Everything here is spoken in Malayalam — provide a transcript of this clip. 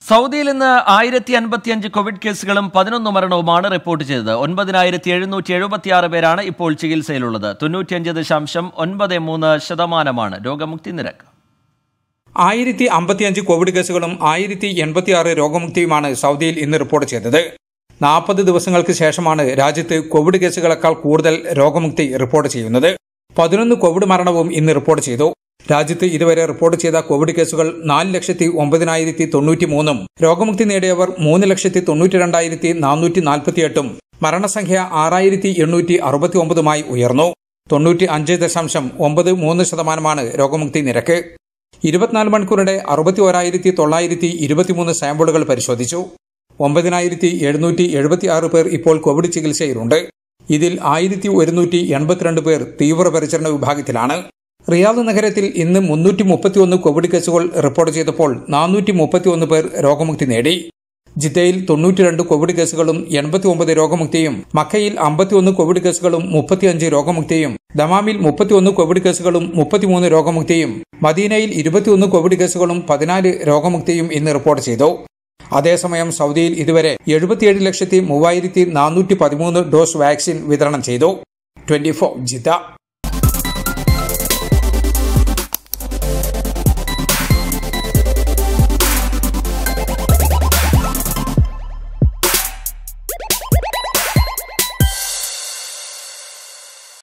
സൗദിയിൽ ഇന്ന് ആയിരത്തി അൻപത്തിയഞ്ച് കോവിഡ് കേസുകളും പതിനൊന്ന് മരണവുമാണ് റിപ്പോർട്ട് ചെയ്തത് ഒൻപതിനായിരത്തി എഴുന്നൂറ്റി എഴുപത്തിയാറ് പേരാണ് ഇപ്പോൾ ചികിത്സയിലുള്ളത് തൊണ്ണൂറ്റിയഞ്ച് ദശാംശം ഒൻപത് മൂന്ന് ശതമാനമാണ് രോഗമുക്തി നിരക്ക് ആയിരത്തി അമ്പത്തിയഞ്ച് കോവിഡ് കേസുകളും ആയിരത്തി എൺപത്തിയാറ് രോഗമുക്തിയുമാണ് സൗദിയിൽ ഇന്ന് റിപ്പോർട്ട് ചെയ്തത് നാൽപ്പത് ദിവസങ്ങൾക്ക് ശേഷമാണ് രാജ്യത്ത് കോവിഡ് കേസുകളെക്കാൾ കൂടുതൽ രോഗമുക്തി റിപ്പോർട്ട് ചെയ്യുന്നത് പതിനൊന്ന് കോവിഡ് മരണവും ഇന്ന് റിപ്പോർട്ട് ചെയ്തു രാജ്യത്ത് ഇതുവരെ റിപ്പോർട്ട് ചെയ്ത കോവിഡ് കേസുകൾ നാല് ലക്ഷത്തി ഒമ്പതിനായിരത്തി തൊണ്ണൂറ്റി മൂന്നും രോഗമുക്തി നേടിയവർ മൂന്ന് ലക്ഷത്തി തൊണ്ണൂറ്റി രണ്ടായിരത്തി നാനൂറ്റി നാൽപ്പത്തിയെട്ടും മരണസംഖ്യ ആറായിരത്തി എണ്ണൂറ്റി അറുപത്തി ഒമ്പതുമായി ഉയർന്നു തൊണ്ണൂറ്റി അഞ്ച് ദശാംശം ഒമ്പത് മൂന്ന് ശതമാനമാണ് രോഗമുക്തി നിരക്ക് ഇരുപത്തിനാല് മണിക്കൂറിടെ അറുപത്തി ഒരായിരത്തി തൊള്ളായിരത്തി ഇരുപത്തിമൂന്ന് സാമ്പിളുകൾ പരിശോധിച്ചു ഒമ്പതിനായിരത്തി എഴുന്നൂറ്റി എഴുപത്തി ആറ് പേർ ഇപ്പോൾ കോവിഡ് ചികിത്സയിലുണ്ട് ഇതിൽ ആയിരത്തി ഒരുന്നൂറ്റി എൺപത്തിരണ്ട് പേർ തീവ്രപരിചരണ വിഭാഗത്തിലാണ് റിയാദ് നഗരത്തിൽ ഇന്ന് മുന്നൂറ്റി മുപ്പത്തിയൊന്ന് കോവിഡ് കേസുകൾ റിപ്പോർട്ട് ചെയ്തപ്പോൾ നാനൂറ്റി മുപ്പത്തിയൊന്ന് പേർ രോഗമുക്തി നേടി ജിദ്ദയിൽ തൊണ്ണൂറ്റിരണ്ട് കോവിഡ് കേസുകളും എൺപത്തി ഒമ്പത് രോഗമുക്തിയും മക്കയിൽ അമ്പത്തിയൊന്ന് കോവിഡ് കേസുകളും മുപ്പത്തിയഞ്ച് രോഗമുക്തിയും ദമാമിൽ മുപ്പത്തിയൊന്ന് കോവിഡ് കേസുകളും മുപ്പത്തിമൂന്ന് രോഗമുക്തിയും മദീനയിൽ ഇരുപത്തിയൊന്ന് കോവിഡ് കേസുകളും പതിനാല് രോഗമുക്തിയും ഇന്ന് റിപ്പോർട്ട് ചെയ്തു അതേസമയം സൗദിയിൽ ഇതുവരെ എഴുപത്തിയേഴ് ലക്ഷത്തി മൂവായിരത്തി നാനൂറ്റി പതിമൂന്ന് ഡോസ് വാക്സിൻ വിതരണം ചെയ്തു ട്വന്റി ഫോർ ജിദ്ദ